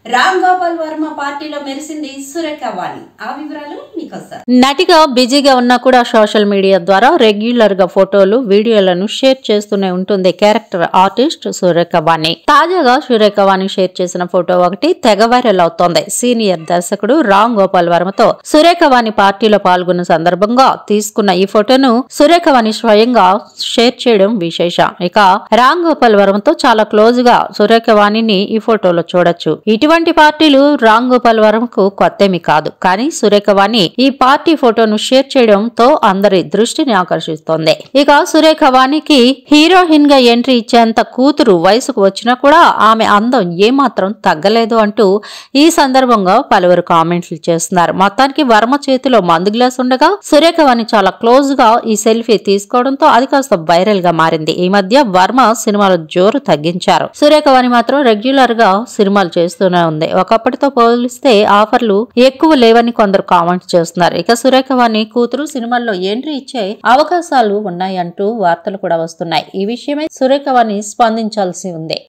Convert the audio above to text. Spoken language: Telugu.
రామ్ గోపాల్ వర్మ పార్టీలో మెరిసింది సురేఖ వాణి ఆ వివరాలు మీకోసం నటిగా బిజీగా ఉన్నా కూడా సోషల్ మీడియా ద్వారా రెగ్యులర్ గా ఫోటోలు వీడియోలను షేర్ చేస్తూనే ఉంటుంది క్యారెక్టర్ ఆర్టిస్ట్ సురేఖ వాణి తాజాగా సురేఖ వాణి షేర్ చేసిన ఫోటో ఒకటి తెగ వైరల్ అవుతోంది సీనియర్ దర్శకుడు రామ్ గోపాల్ వర్మతో సురేఖ వాణి పార్టీలో పాల్గొన్న సందర్భంగా తీసుకున్న ఈ ఫోటోను సురేఖ వాణి స్వయంగా షేర్ చేయడం విశేషం ఇక రామ్ గోపాల్ వర్మతో చాలా క్లోజ్ గా సురేఖ వాణిని ఈ ఫోటోలో చూడొచ్చు ఇటువంటి పార్టీలు రామ్ గోపాల్ వర్మకు కొత్తేమి కాదు కానీ సురేఖ వాణి ఈ పార్టీ ఫోటోను షేర్ చేయడంతో అందరి దృష్టిని ఆకర్షిస్తోంది ఇక సురేఖ వాణికి హీరోయిన్ గా ఎంట్రీ ఇచ్చేంత కూతురు వయసుకు వచ్చినా కూడా ఆమె అందం ఏమాత్రం తగ్గలేదు అంటూ ఈ సందర్భంగా పలువురు కామెంట్లు చేస్తున్నారు మొత్తానికి వర్మ చేతిలో మందు గ్లాస్ ఉండగా సురేఖ వాణి చాలా క్లోజ్ గా ఈ సెల్ఫీ తీసుకోవడంతో అది కాస్త వైరల్ గా మారింది ఈ మధ్య వర్మ సినిమాల జోరు తగ్గించారు సురేఖ వాణి మాత్రం రెగ్యులర్ గా సినిమాలు చేస్తూనే ఉంది ఒకప్పటితో పోలిస్తే ఆఫర్లు ఎక్కువ లేవని కొందరు కామెంట్స్ చేస్తున్నారు ఇక సురేఖ వాణి కూతురు సినిమాల్లో ఎంట్రీ ఇచ్చే అవకాశాలు ఉన్నాయంటూ వార్తలు కూడా వస్తున్నాయి ఈ విషయమై సురేఖ వాణి స్పందించాల్సి ఉంది